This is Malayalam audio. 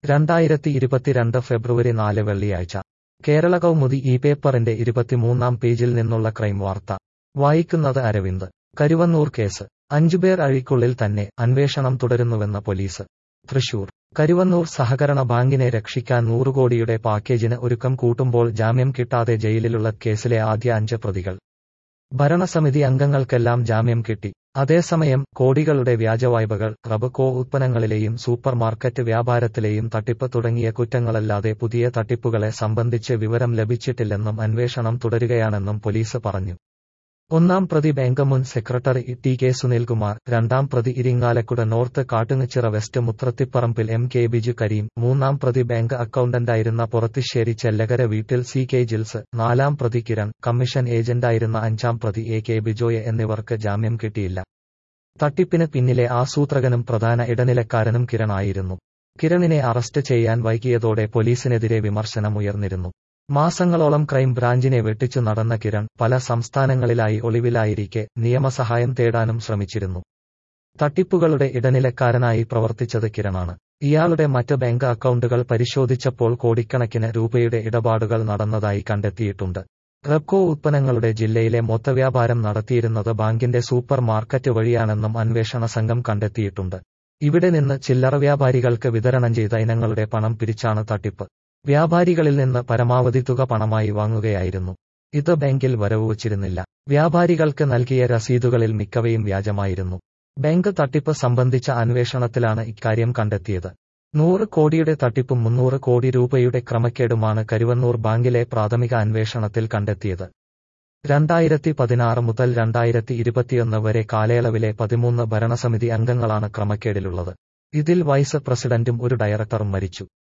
രണ്ടായിരത്തി ഇരുപത്തിരണ്ട് ഫെബ്രുവരി നാല് വെള്ളിയാഴ്ച കേരള കൗമുദി ഈ പേപ്പറിന്റെ ഇരുപത്തിമൂന്നാം പേജിൽ നിന്നുള്ള ക്രൈം വാർത്ത വായിക്കുന്നത് അരവിന്ദ് കരുവന്നൂർ കേസ് അഞ്ചുപേർ അഴിക്കുള്ളിൽ തന്നെ അന്വേഷണം തുടരുന്നുവെന്ന് പോലീസ് തൃശൂർ കരുവന്നൂർ സഹകരണ ബാങ്കിനെ രക്ഷിക്കാൻ നൂറുകോടിയുടെ പാക്കേജിന് ഒരുക്കം കൂട്ടുമ്പോൾ ജാമ്യം കിട്ടാതെ ജയിലിലുള്ള കേസിലെ ആദ്യ അഞ്ച് പ്രതികൾ ഭരണസമിതി അംഗങ്ങൾക്കെല്ലാം ജാമ്യം കിട്ടി അതേസമയം കോടികളുടെ വ്യാജവായ്പകൾ റബ് കോ ഉത്പന്നങ്ങളിലെയും സൂപ്പർ മാർക്കറ്റ് വ്യാപാരത്തിലെയും തട്ടിപ്പ് തുടങ്ങിയ കുറ്റങ്ങളല്ലാതെ പുതിയ തട്ടിപ്പുകളെ സംബന്ധിച്ച് വിവരം ലഭിച്ചിട്ടില്ലെന്നും അന്വേഷണം തുടരുകയാണെന്നും പോലീസ് പറഞ്ഞു ഒന്നാം പ്രതി ബാങ്ക് മുൻ സെക്രട്ടറി ടി കെ സുനിൽകുമാർ രണ്ടാം പ്രതി Irinjalakuda north Kattungachira west Muthrathiparambil M K Biju Kareem മൂന്നാം പ്രതി ബാങ്ക് അക്കൌണ്ടന്റായിരുന്ന പുറത്തിശ്ശേരി ചെല്ലകര വീട്ടിൽ സി കെ ജിൽസ് നാലാം പ്രതി കിരൺ കമ്മീഷൻ ഏജന്റായിരുന്ന അഞ്ചാം പ്രതി എ കെ ബിജോയ് എന്നിവർക്ക് ജാമ്യം കിട്ടിയില്ല തട്ടിപ്പിന് പിന്നിലെ ആസൂത്രകനും പ്രധാന ഇടനിലക്കാരനും കിരണായിരുന്നു കിരണിനെ അറസ്റ്റ് ചെയ്യാൻ വൈകിയതോടെ പോലീസിനെതിരെ വിമർശനമുയർന്നിരുന്നു മാസങ്ങളോളം ക്രൈം ബ്രാഞ്ചിനെ വെട്ടിച്ചു നടന്ന കിരൺ പല സംസ്ഥാനങ്ങളിലായി ഒളിവിലായിരിക്കെ നിയമസഹായം തേടാനും ശ്രമിച്ചിരുന്നു തട്ടിപ്പുകളുടെ ഇടനിലക്കാരനായി പ്രവർത്തിച്ചത് കിരണാണ് ഇയാളുടെ മറ്റ് ബാങ്ക് അക്കൗണ്ടുകൾ പരിശോധിച്ചപ്പോൾ കോടിക്കണക്കിന് രൂപയുടെ ഇടപാടുകൾ നടന്നതായി കണ്ടെത്തിയിട്ടുണ്ട് റെപ്കോ ഉത്പന്നങ്ങളുടെ ജില്ലയിലെ മൊത്തവ്യാപാരം നടത്തിയിരുന്നത് ബാങ്കിന്റെ സൂപ്പർ മാർക്കറ്റ് വഴിയാണെന്നും അന്വേഷണ സംഘം കണ്ടെത്തിയിട്ടുണ്ട് ഇവിടെ നിന്ന് ചില്ലറ വ്യാപാരികൾക്ക് വിതരണം ചെയ്ത ഇനങ്ങളുടെ പണം പിരിച്ചാണ് തട്ടിപ്പ് വ്യാപാരികളിൽ നിന്ന് പരമാവധി തുക പണമായി വാങ്ങുകയായിരുന്നു ഇത് ബാങ്കിൽ വരവ് വച്ചിരുന്നില്ല വ്യാപാരികൾക്ക് നൽകിയ രസീതുകളിൽ മിക്കവയും വ്യാജമായിരുന്നു ബാങ്ക് തട്ടിപ്പ് സംബന്ധിച്ച അന്വേഷണത്തിലാണ് ഇക്കാര്യം കണ്ടെത്തിയത് നൂറ് കോടിയുടെ തട്ടിപ്പും മുന്നൂറ് കോടി രൂപയുടെ ക്രമക്കേടുമാണ് കരുവന്നൂർ ബാങ്കിലെ പ്രാഥമിക അന്വേഷണത്തിൽ കണ്ടെത്തിയത് രണ്ടായിരത്തി പതിനാറ് മുതൽ രണ്ടായിരത്തി ഇരുപത്തിയൊന്ന് വരെ കാലയളവിലെ പതിമൂന്ന് ഭരണസമിതി അംഗങ്ങളാണ് ക്രമക്കേടിലുള്ളത് ഇതിൽ വൈസ് പ്രസിഡന്റും ഒരു ഡയറക്ടറും മരിച്ചു